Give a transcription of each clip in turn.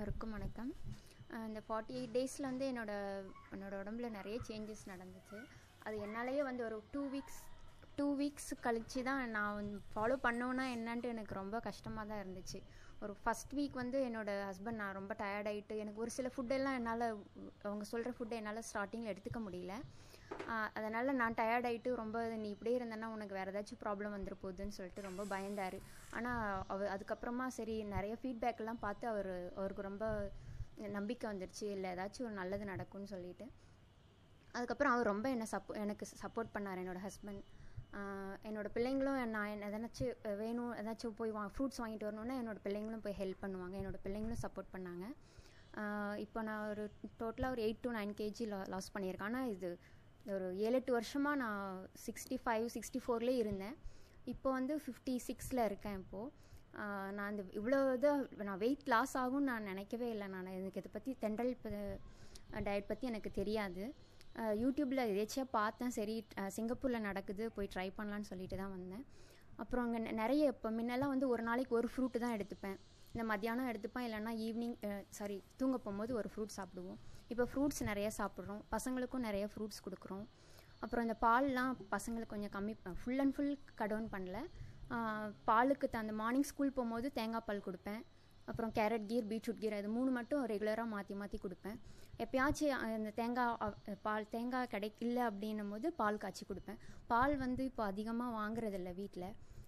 எல்லோருக்கும் வணக்கம் அஹ் இந்த ஃபார்ட்டி எயிட் டேஸில் வந்து என்னோட என்னோட உடம்புல நிறைய சேஞ்சஸ் நடந்துச்சு அது என்னாலேயே வந்து ஒரு டூ வீக்ஸ் டூ வீக்ஸ் கழிச்சு தான் நான் வந்து ஃபாலோ பண்ணோன்னா என்னன்ட்டு எனக்கு ரொம்ப கஷ்டமாக தான் இருந்துச்சு ஒரு ஃபஸ்ட் வீக் வந்து என்னோட ஹஸ்பண்ட் நான் ரொம்ப டயர்ட் ஆகிட்டு எனக்கு ஒரு சில ஃபுட்டெல்லாம் என்னால் அவங்க சொல்கிற ஃபுட்டை என்னால் ஸ்டார்டிங்கில் எடுத்துக்க முடியல அதனால் நான் டயர்ட் ஆகிட்டு ரொம்ப நீ இப்படியே இருந்தேன்னா உனக்கு வேறு ஏதாச்சும் ப்ராப்ளம் வந்துட போகுதுன்னு சொல்லிட்டு ரொம்ப பயந்தார் ஆனால் அவர் அதுக்கப்புறமா சரி நிறைய ஃபீட்பேக்கெல்லாம் பார்த்து அவர் அவருக்கு ரொம்ப நம்பிக்கை வந்துடுச்சு இல்லை ஏதாச்சும் ஒரு நல்லது நடக்கும்னு சொல்லிட்டு அதுக்கப்புறம் அவர் ரொம்ப என்னை சப்போ எனக்கு சப்போர்ட் பண்ணார் என்னோடய ஹஸ்பண்ட் என்னோடய பிள்ளைங்களும் நான் எதனாச்சும் வேணும் ஏதாச்சும் போய் வா ஃப்ரூட்ஸ் வாங்கிட்டு வரணுன்னா என்னோடய பிள்ளைங்களும் போய் ஹெல்ப் பண்ணுவாங்க என்னோடய பிள்ளைங்களும் சப்போர்ட் பண்ணாங்க இப்போ நான் ஒரு டோட்டலாக ஒரு எயிட் டு நைன் கேஜி லா லாஸ் பண்ணியிருக்கேன் ஆனால் இது ஒரு ஏழு எட்டு வருஷமாக நான் சிக்ஸ்டி ஃபைவ் சிக்ஸ்டி ஃபோர்லேயே இருந்தேன் இப்போ வந்து ஃபிஃப்டி சிக்ஸில் இருக்கேன் இப்போது நான் இந்த இவ்வளோ இதாக நான் வெயிட் லாஸ் ஆகும்னு நான் நினைக்கவே இல்லை நான் எனக்கு இதை பற்றி தெண்டல் டயட் பற்றி எனக்கு தெரியாது யூடியூப்பில் எதாச்சியாக பார்த்தேன் சரி சிங்கப்பூரில் நடக்குது போய் ட்ரை பண்ணலான்னு சொல்லிட்டு தான் வந்தேன் அப்புறம் அங்கே நிறைய இப்போ முன்னெல்லாம் வந்து ஒரு நாளைக்கு ஒரு ஃப்ரூட்டு தான் எடுத்துப்பேன் இந்த மத்தியானம் எடுத்துப்பேன் இல்லைன்னா ஈவினிங் சாரி தூங்க போகும்போது ஒரு ஃப்ரூட் சாப்பிடுவோம் இப்போ ஃப்ரூட்ஸ் நிறைய சாப்பிட்றோம் பசங்களுக்கும் நிறைய ஃப்ரூட்ஸ் கொடுக்குறோம் அப்புறம் இந்த பால்லாம் பசங்களுக்கு கொஞ்சம் கம்மி ஃபுல் அண்ட் ஃபுல் கடவுன் பண்ணல பாலுக்கு அந்த மார்னிங் ஸ்கூல் போகும்போது தேங்காய் பால் கொடுப்பேன் அப்புறம் கேரட் கீர் பீட்ரூட் கீர் அது மூணு மட்டும் ரெகுலராக மாற்றி மாற்றி கொடுப்பேன் எப்பயாச்சும் அந்த தேங்காய் பால் தேங்காய் கிடை இல்லை அப்படின்னும் போது பால் காய்ச்சி கொடுப்பேன் பால் வந்து இப்போ அதிகமாக வாங்குறதில்ல வீட்டில்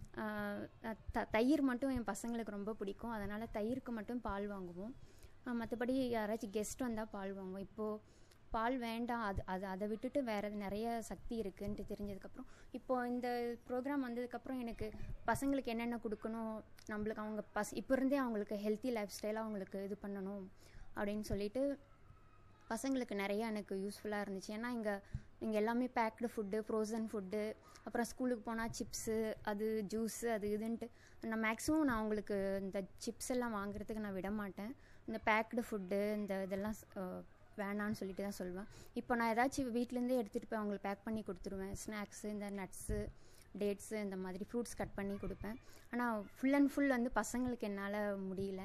த தயிர் மட்டும் என் பசங்களுக்கு ரொம்ப பிடிக்கும் அதனால் தயிருக்கு மட்டும் பால் வாங்குவோம் மற்றபடி யாராச்சும் கெஸ்ட் வந்தால் பால் வாங்குவோம் இப்போது பால் வேண்டாம் அது அது அதை விட்டுட்டு வேறு நிறைய சக்தி இருக்குன்ட்டு தெரிஞ்சதுக்கப்புறம் இப்போது இந்த ப்ரோக்ராம் வந்ததுக்கப்புறம் எனக்கு பசங்களுக்கு என்னென்ன கொடுக்கணும் நம்மளுக்கு அவங்க பஸ் இப்போ இருந்தே அவங்களுக்கு ஹெல்த்தி லைஃப் ஸ்டைலாக அவங்களுக்கு இது பண்ணணும் அப்படின்னு சொல்லிட்டு பசங்களுக்கு நிறையா எனக்கு யூஸ்ஃபுல்லாக இருந்துச்சு ஏன்னா இங்கே இங்கே எல்லாமே பேக்டு ஃபுட்டு ஃப்ரோசன் ஃபுட்டு அப்புறம் ஸ்கூலுக்கு போனால் சிப்ஸு அது ஜூஸு அது இதுன்ட்டு நான் மேக்ஸிமம் நான் அவங்களுக்கு இந்த சிப்ஸ் எல்லாம் வாங்குறதுக்கு நான் விட மாட்டேன் இந்த பேக்டு ஃபுட்டு இந்த இதெல்லாம் வேணான்னு சொல்லிட்டு தான் சொல்லுவேன் இப்போ நான் ஏதாச்சும் வீட்டிலேருந்தே எடுத்துகிட்டு போய் அவங்களுக்கு பேக் பண்ணி கொடுத்துருவேன் ஸ்நாக்ஸு இந்த நட்ஸு டேட்ஸு இந்த மாதிரி ஃப்ரூட்ஸ் கட் பண்ணி கொடுப்பேன் ஆனால் ஃபுல் அண்ட் ஃபுல் வந்து பசங்களுக்கு என்னால் முடியல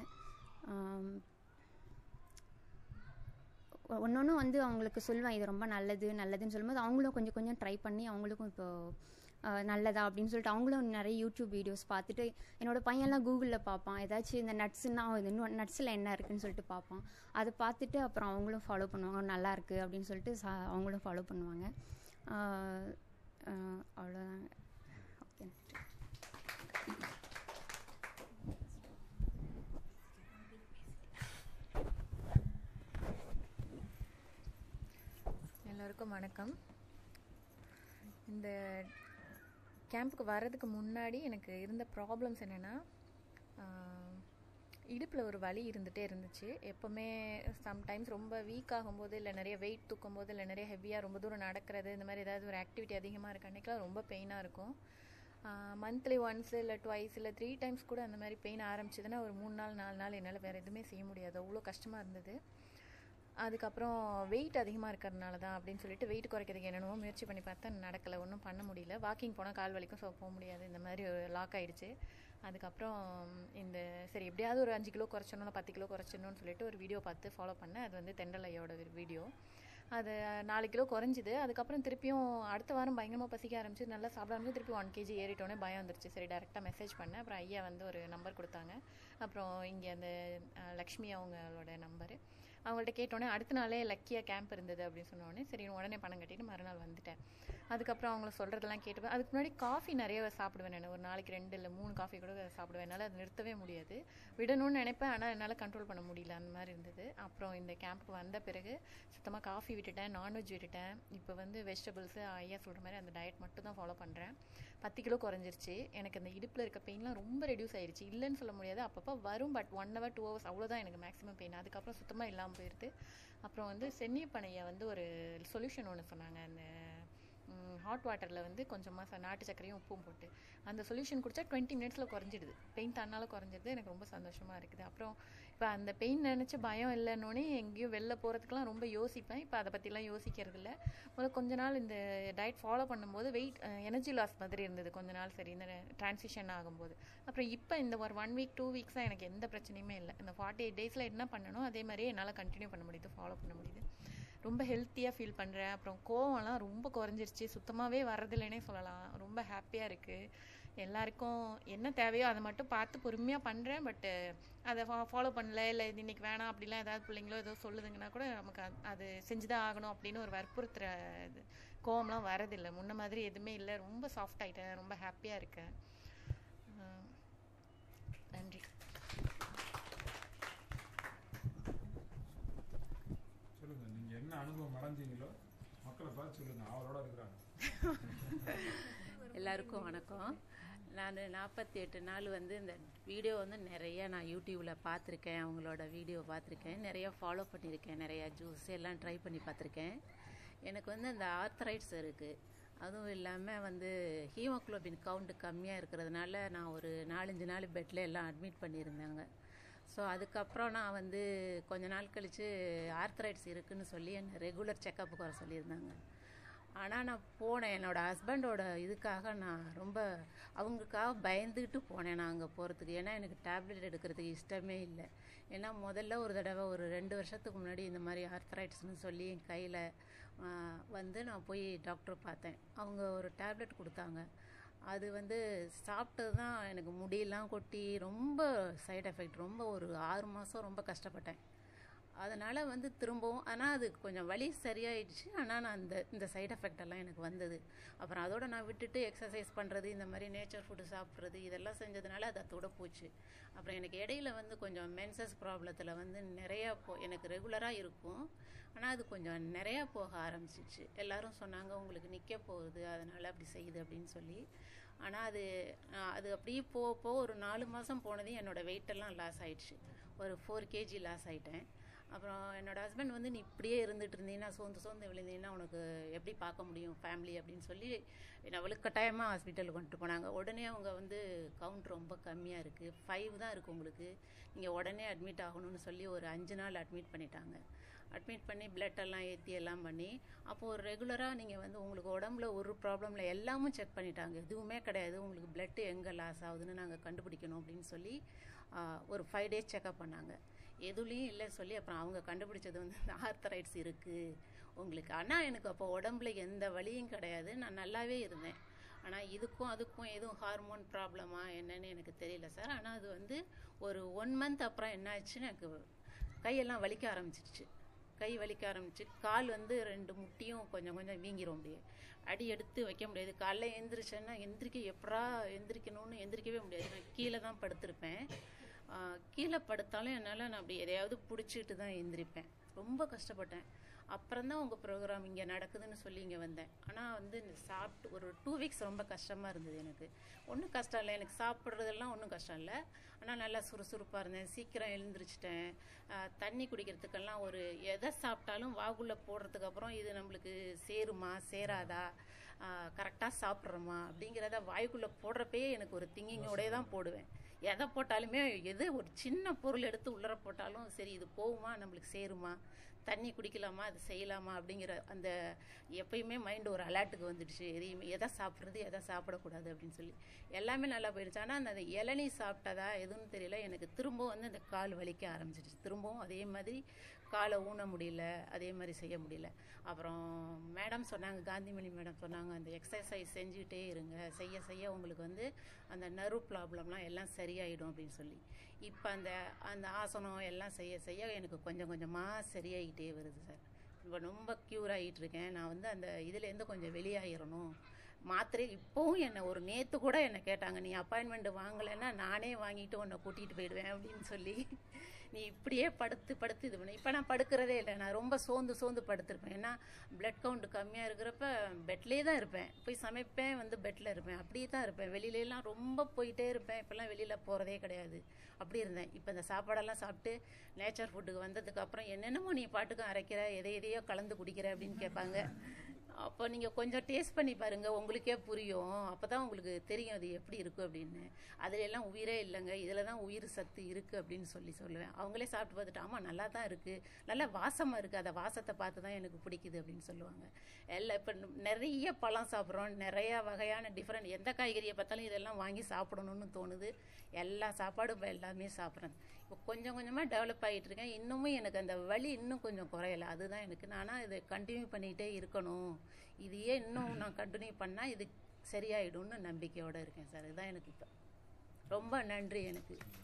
ஒன்று ஒன்று வந்து அவங்களுக்கு சொல்லுவேன் இது ரொம்ப நல்லது நல்லதுன்னு சொல்லும்போது அவங்களும் கொஞ்சம் கொஞ்சம் ட்ரை பண்ணி அவங்களுக்கும் இப்போது நல்லதா அப்படின்னு சொல்லிட்டு அவங்களும் நிறைய யூடியூப் வீடியோஸ் பார்த்துட்டு என்னோடய பையன்லாம் கூகுளில் பார்ப்பான் ஏதாச்சும் இந்த நட்ஸுன்னா இது இன்னும் நட்ஸில் என்ன இருக்குதுன்னு சொல்லிட்டு பார்ப்பான் அதை பார்த்துட்டு அப்புறம் அவங்களும் ஃபாலோ பண்ணுவாங்க நல்லா இருக்குது அப்படின்னு சொல்லிட்டு சா அவங்களும் ஃபாலோ பண்ணுவாங்க அவ்வளோதாங்க ஓகே எல்லோருக்கும் வணக்கம் இந்த கேம்புக்கு வர்றதுக்கு முன்னாடி எனக்கு இருந்த ப்ராப்ளம்ஸ் என்னென்னா இடுப்பில் ஒரு வலி இருந்துகிட்டே இருந்துச்சு எப்போவுமே சம்டைம்ஸ் ரொம்ப வீக் ஆகும்போது இல்லை நிறைய வெயிட் தூக்கும் போது இல்லை நிறைய ஹெவியாக ரொம்ப தூரம் நடக்கிறது இந்த மாதிரி ஏதாவது ஒரு ஆக்டிவிட்டி அதிகமாக இருக்க அன்றைக்கெலாம் ரொம்ப பெயினாக இருக்கும் மந்த்லி ஒன்ஸ் இல்லை ட்வைஸ் இல்லை த்ரீ டைம்ஸ் கூட அந்த மாதிரி பெயின் ஆரம்பிச்சதுன்னா ஒரு மூணு நாள் நாலு நாள் என்னால் வேறு எதுவுமே செய்ய முடியாது அவ்வளோ கஷ்டமாக இருந்தது அதுக்கப்புறம் வெயிட் அதிகமாக இருக்கிறதுனால தான் அப்படின்னு சொல்லிட்டு வெயிட் குறைக்கிறதுக்கு என்னென்னவோ முயற்சி பண்ணி பார்த்தா நடக்கலை ஒன்றும் பண்ண முடியல வாக்கிங் போனால் கால் வலிக்கும் ஸோ போக முடியாது இந்த மாதிரி லாக் ஆகிடுச்சு அதுக்கப்புறம் இந்த சரி எப்படியாவது ஒரு அஞ்சு கிலோ குறைச்சணும் பத்து கிலோ குறைச்சணும்னு சொல்லிட்டு ஒரு வீடியோ பார்த்து ஃபாலோ பண்ணேன் அது வந்து தெண்டலையோட வீடியோ அது நாலு கிலோ குறைஞ்சிது அதுக்கப்புறம் திருப்பியும் அடுத்த வாரம் பயங்கரமாக பசிக்க ஆரம்பிச்சு நல்லா சாப்பிட ஆரம்பிச்சு திருப்பி ஒன் கேஜி ஏறிட்டோன்னே பயம் வந்துருச்சு சரி டேரெக்டாக மெசேஜ் பண்ணேன் அப்புறம் ஐயா வந்து ஒரு நம்பர் கொடுத்தாங்க அப்புறம் இங்கே அந்த லக்ஷ்மி அவங்களோட நம்பரு அவங்கள்ட்ட கேட்டோன்னே அடுத்த நாளே லக்கியாக கேம்ப் இருந்தது அப்படின்னு சொன்னோடனே சரி உடனே பணம் கட்டிட்டு மறுநாள் வந்துட்டேன் அதுக்கப்புறம் அவங்க சொல்கிறதெல்லாம் கேட்டுப்பேன் அதுக்கு முன்னாடி காஃபி நிறைய சாப்பிடுவேன் நான் ஒரு நாளைக்கு ரெண்டு இல்லை மூணு காஃபி கூட சாப்பிடுவேன் என்னால் அது நிறுத்தவே முடியாது விடணும்னு நினைப்பேன் ஆனால் என்னால் கண்ட்ரோல் பண்ண முடியல அந்த மாதிரி இருந்தது அப்புறம் இந்த கேம்ப்புக்கு வந்த பிறகு சுத்தமாக காஃபி விட்டுட்டேன் நான்வெஜ் விட்டுட்டேன் இப்போ வந்து வெஜிடபிள்ஸு ஐயா சொல்கிற மாதிரி அந்த டயட் மட்டும் தான் ஃபாலோ பண்ணுறேன் பத்து கிலோ குறைஞ்சிருச்சு எனக்கு அந்த இடுப்பில் இருக்க பெயின்லாம் ரொம்ப ரெடியூஸ் ஆயிடுச்சு இல்லைன்னு சொல்ல முடியாது அப்பப்போ வரும் but one hour two hours அவ்வளோதான் எனக்கு மேக்ஸிமம் பெயின் அதுக்கப்புறம் சுத்தமாக இல்லாமல் போயிடுது அப்புறம் வந்து சென்னியப்பனையை வந்து ஒரு சொல்யூஷன் ஒன்று சொன்னாங்க அந்த ஹாட் வாட்டரில் வந்து கொஞ்சமாக நாட்டு சர்க்கரையும் உப்பும் போட்டு அந்த சொல்யூஷன் குடித்தா டுவெண்ட்டி மினிட்ஸில் குறைஞ்சிடுது பெயின் தன்னால் குறைஞ்சிடுது எனக்கு ரொம்ப சந்தோஷமாக இருக்குது அப்புறம் இப்போ அந்த பெயின் நினச்சி பயம் இல்லைன்னொடனே எங்கேயும் வெளில போகிறதுக்கெலாம் ரொம்ப யோசிப்பேன் இப்போ அதை பற்றிலாம் யோசிக்கிறது இல்லை முதல்ல கொஞ்ச நாள் இந்த டயட் ஃபாலோ பண்ணும்போது வெயிட் எனர்ஜி லாஸ் மாதிரி இருந்தது கொஞ்ச நாள் சரி இந்த ட்ரான்சிஷன் ஆகும்போது அப்புறம் இப்போ இந்த ஒரு ஒன் வீக் டூ வீக்ஸாக எனக்கு எந்த பிரச்சனையுமே இல்லை இந்த ஃபார்ட்டி எயிட் டேஸில் என்ன பண்ணணும் அதே மாதிரியே என்னால் கண்டினியூ பண்ண முடியுது ஃபாலோ பண்ண முடியுது ரொம்ப ஹெல்த்தியாக ஃபீல் பண்ணுறேன் அப்புறம் கோவம்லாம் ரொம்ப குறைஞ்சிருச்சு சுத்தமாகவே வர்றதில்லைன்னே சொல்லலாம் ரொம்ப ஹாப்பியாக இருக்குது எல்லாருக்கும் என்ன தேவையோ அதை மட்டும் பார்த்து பொறுமையாக பண்ணுறேன் பட்டு அதை ஃபா ஃபாலோ பண்ணல இல்லை இது இன்னைக்கு வேணாம் அப்படிலாம் ஏதாவது பிள்ளைங்களோ ஏதோ சொல்லுதுங்கன்னா கூட நமக்கு அது- அது செஞ்சு தான் ஆகணும் அப்படின்னு ஒரு வற்புறுத்துற இது கோவம்லாம் வரதில்லை முன்ன மாதிரி எதுவுமே இல்லை ரொம்ப சாஃப்ட் ஆகிட்டேன் ரொம்ப ஹாப்பியாக இருக்கேன் ஆஹ் நன்றி சொல்லுங்க நீங்க என்ன அனுபவம் அடைஞ்சீங்களோ மக்களை பார்த்து சொல்லுங்க அவரோட இருக்கிறாங்க எல்லாருக்கும் வணக்கம் நான் நாற்பத்தி எட்டு நாள் வந்து இந்த வீடியோ வந்து நிறைய நான் யூடியூப்பில் பார்த்துருக்கேன் அவங்களோட வீடியோ பார்த்துருக்கேன் நிறைய ஃபாலோ பண்ணியிருக்கேன் நிறைய ஜூஸ் எல்லாம் ட்ரை பண்ணி பார்த்துருக்கேன் எனக்கு வந்து இந்த ஆர்த்தரைட்ஸ் இருக்குது அதுவும் இல்லாமல் வந்து ஹீமோக்ளோபின் கவுண்ட் கம்மியாக இருக்கிறதுனால நான் ஒரு நாலஞ்சு நாள் பெட்டில் எல்லாம் அட்மிட் பண்ணியிருந்தாங்க ஸோ அதுக்கப்புறம் நான் வந்து கொஞ்ச நாள் கழித்து ஆர்த்தரைட்ஸ் இருக்குன்னு சொல்லி என்னை ரெகுலர் செக்கப்புக்கு வர சொல்லியிருந்தாங்க ஆனால் நான் போனேன் என்னோட ஹஸ்பண்டோட இதுக்காக நான் ரொம்ப அவங்களுக்காக பயந்துக்கிட்டு போனேன் நான் அங்கே போகிறதுக்கு ஏன்னா எனக்கு டேப்லெட் எடுக்கிறதுக்கு இஷ்டமே இல்லை ஏன்னா முதல்ல ஒரு தடவை ஒரு ரெண்டு வருஷத்துக்கு முன்னாடி இந்த மாதிரி ஆர்த்தரைட்ஸ்னு சொல்லி என் கையில் வந்து நான் போய் டாக்டர் பார்த்தேன் அவங்க ஒரு டேப்லெட் கொடுத்தாங்க அது வந்து சாப்பிட்டது தான் எனக்கு முடியெல்லாம் கொட்டி ரொம்ப சைடு எஃபெக்ட் ரொம்ப ஒரு ஆறு மாதம் ரொம்ப கஷ்டப்பட்டேன் அதனால் வந்து திரும்பவும் ஆனால் அது கொஞ்சம் வலி சரியாயிடுச்சு ஆனால் நான் அந்த இந்த சைடு எஃபெக்ட் எல்லாம் எனக்கு வந்தது அப்புறம் அதோட நான் விட்டுட்டு எக்ஸசைஸ் பண்ணுறது இந்த மாதிரி நேச்சர் ஃபுட்டு சாப்பிட்றது இதெல்லாம் செஞ்சதுனால அது அதோட போச்சு அப்புறம் எனக்கு இடையில வந்து கொஞ்சம் மென்சஸ் ப்ராப்ளத்தில் வந்து நிறையா போ எனக்கு ரெகுலராக இருக்கும் ஆனால் அது கொஞ்சம் நிறையா போக ஆரம்பிச்சிச்சு எல்லாரும் சொன்னாங்க உங்களுக்கு நிற்க போகுது அதனால் அப்படி செய்யுது அப்படின்னு சொல்லி ஆனால் அது ஆஹ், அது அப்படியே போக போக ஒரு நாலு மாதம் போனது என்னோட weight எல்லாம் லாஸ் ஆயிடுச்சு ஒரு ஃபோர் கேஜி லாஸ் ஆயிட்டேன் அப்புறம் என்னோட ஹஸ்பண்ட் வந்து நீ இப்படியே இருந்துட்டு இருந்தீங்கன்னா சோர்ந்து சோர்ந்து விழுந்தீங்கன்னா உனக்கு எப்படி பார்க்க முடியும் ஃபேமிலி அப்படின்னு சொல்லி என்னை வலுக்கட்டாயமாக ஹாஸ்பிட்டலுக்கு கொண்டுட்டு போனாங்க உடனே அவங்க வந்து கவுண்ட் ரொம்ப கம்மியாக இருக்குது ஃபைவ் தான் இருக்குது உங்களுக்கு நீங்கள் உடனே அட்மிட் ஆகணும்னு சொல்லி ஒரு அஞ்சு நாள் அட்மிட் பண்ணிட்டாங்க அட்மிட் பண்ணி blood எல்லாம் ஏற்றி எல்லாம் பண்ணி அப்போது ஒரு ரெகுலராக நீங்கள் வந்து உங்களுக்கு உடம்புல ஒரு ப்ராப்ளம்ல எல்லாமும் செக் பண்ணிட்டாங்க எதுவுமே கிடையாது உங்களுக்கு blood எங்கே லாஸ் ஆகுதுன்னு நாங்கள் கண்டுபிடிக்கணும் அப்படின்னு சொல்லி ஆ, ஒரு ஃபைவ் டேஸ் செக்அப் பண்ணாங்க எதுலேயும் இல்லை சொல்லி அப்புறம் அவங்க கண்டுபிடிச்சது வந்து இந்த ஆர்த்தரைட்ஸ் இருக்குது உங்களுக்கு ஆனால் எனக்கு அப்போ உடம்புல எந்த வலியும் கிடையாது நான் நல்லாவே இருந்தேன் ஆனால் இதுக்கும் அதுக்கும் எதுவும் ஹார்மோன் ப்ராப்ளமா என்னன்னு எனக்கு தெரியல சார் ஆனால் அது வந்து ஒரு ஒன் மந்த் அப்புறம் என்ன ஆச்சுன்னு எனக்கு கையெல்லாம் வலிக்க ஆரம்பிச்சிடுச்சு கை வலிக்க ஆரம்பிச்சு கால் வந்து ரெண்டு முட்டியும் கொஞ்சம் கொஞ்சம் வீங்கிரும் அப்படியே அடி எடுத்து வைக்க முடியாது காலைல எந்திரிச்சேன்னா எந்திரிக்க எப்படா எந்திரிக்கணும்னு எந்திரிக்கவே முடியாது நான் கீழே தான் படுத்திருப்பேன் ஆஹ் கீழே படுத்தாலும் என்னால் நான் அப்படி எதையாவது பிடிச்சிட்டு தான் எந்திரிப்பேன் ரொம்ப கஷ்டப்பட்டேன் அப்புறம் தான் உங்கள் ப்ரோக்ராம் இங்கே நடக்குதுன்னு சொல்லி இங்கே வந்தேன் ஆனால் வந்து இந்த சாப்பிட்டு ஒரு டூ வீக்ஸ் ரொம்ப கஷ்டமாக இருந்தது எனக்கு ஒன்றும் கஷ்டம் இல்லை எனக்கு சாப்பிட்றதெல்லாம் ஒன்றும் கஷ்டம் இல்லை ஆனால் நல்லா சுறுசுறுப்பாக இருந்தேன் சீக்கிரம் எழுந்திரிச்சிட்டேன் ஆஹ் தண்ணி குடிக்கிறதுக்கெல்லாம் ஒரு எதை சாப்பிட்டாலும் வாகுள்ள போடுறதுக்கு அப்புறம் இது நம்மளுக்கு சேருமா சேராதா கரெக்டாக சாப்பிட்றோமா அப்படிங்கிறத வாய்க்குள்ளே போடுறப்பயே எனக்கு ஒரு திங்கிங்கோடயே தான் போடுவேன் எதை போட்டாலுமே எது ஒரு சின்ன பொருள் எடுத்து உள்ளர போட்டாலும் சரி இது போகுமா நம்மளுக்கு சேருமா தண்ணி குடிக்கலாமா அது செய்யலாமா அப்படிங்கிற அந்த எப்பயுமே மைண்டு ஒரு அலர்ட்டுக்கு வந்துடுச்சு எதையுமே எதை சாப்பிட்றது எதை சாப்பிடக்கூடாது அப்படின்னு சொல்லி எல்லாமே நல்லா போயிடுச்சு ஆனால் அந்த இளநீ சாப்பிட்டதா எதுவும் தெரியல எனக்கு திரும்பவும் வந்து அந்த கால் வலிக்க ஆரம்பிச்சிடுச்சு திரும்பவும் அதே மாதிரி காலை ஊன முடியல அதே மாதிரி செய்ய முடியல அப்புறம் மேடம் சொன்னாங்க காந்திமணி மேடம் சொன்னாங்க அந்த எக்ஸசைஸ் செஞ்சுக்கிட்டே இருங்க செய்ய செய்ய உங்களுக்கு வந்து அந்த நர்வ் ப்ராப்ளம்லாம் எல்லாம் சரியாயிடும் அப்படின்னு சொல்லி இப்போ அந்த அந்த ஆசனம் எல்லாம் செய்ய செய்ய எனக்கு கொஞ்சம் கொஞ்சமாக சரியாயிட்டே வருது சார் இப்போ ரொம்ப க்யூர் ஆகிட்டு இருக்கேன் நான் வந்து அந்த இதுலேருந்து கொஞ்சம் வெளியாயிரணும் மாத்திரை இப்போவும் என்னை ஒரு நேற்று கூட என்னை கேட்டாங்க நீ அப்பாயின்மெண்ட் வாங்கலைன்னா நானே வாங்கிட்டு உன்னை கூட்டிகிட்டு போயிடுவேன் அப்படின்னு சொல்லி நீ இப்படியே படுத்து படுத்து இது பண்ண இப்போ நான் படுக்கிறதே இல்லை நான் ரொம்ப சோர்ந்து சோர்ந்து படுத்திருப்பேன் ஏன்னா பிளட் கவுண்ட் கம்மியாக இருக்கிறப்ப பெட்லேயே தான் இருப்பேன் போய் சமைப்பேன் வந்து பெட்டில் இருப்பேன் அப்படியே தான் இருப்பேன் வெளியிலலாம் ரொம்ப போயிட்டே இருப்பேன் இப்போல்லாம் வெளியில் போகிறதே கிடையாது அப்படி இருந்தேன் இப்போ இந்த சாப்பாடெல்லாம் சாப்பிட்டு நேச்சர் ஃபுட்டுக்கு வந்ததுக்கு அப்புறம் என்னென்னமோ நீ பாட்டுக்கும் அரைக்கிற எதை எதையோ கலந்து குடிக்கிற அப்படின்னு கேட்பாங்க அப்போ நீங்கள் கொஞ்சம் டேஸ்ட் பண்ணி பாருங்கள் உங்களுக்கே புரியும் அப்போ தான் உங்களுக்கு தெரியும் அது எப்படி இருக்கும் அப்படின்னு அதுல எல்லாம் உயிரே இல்லைங்க இதில் தான் உயிர் சத்து இருக்குது அப்படின்னு சொல்லி சொல்லுவேன் அவங்களே சாப்பிட்டு பார்த்துட்டு ஆமாம் நல்லா தான் இருக்குது நல்லா வாசமாக இருக்குது அந்த வாசத்தை பார்த்து தான் எனக்கு பிடிக்குது அப்படின்னு சொல்லுவாங்க எல்லாம் இப்போ நிறைய பழம் சாப்பிட்றோம் நிறைய வகையான டிஃப்ரெண்ட் எந்த காய்கறியை பார்த்தாலும் இதெல்லாம் வாங்கி சாப்பிடணும்னு தோணுது எல்லா சாப்பாடும் இப்போ எல்லாமே சாப்பிட்றேன் இப்போ கொஞ்சம் கொஞ்சமாக டெவலப் ஆகிட்டு இருக்கேன் இன்னமும் எனக்கு அந்த வலி இன்னும் கொஞ்சம் குறையல அதுதான் எனக்கு நானாக இதை கண்டினியூ பண்ணிகிட்டே இருக்கணும் இதையே இன்னும் நான் கண்டினியூ பண்ணால் இது சரியாயிடும்னு நம்பிக்கையோடு இருக்கேன் சார் இதுதான் எனக்கு இப்போ ரொம்ப நன்றி எனக்கு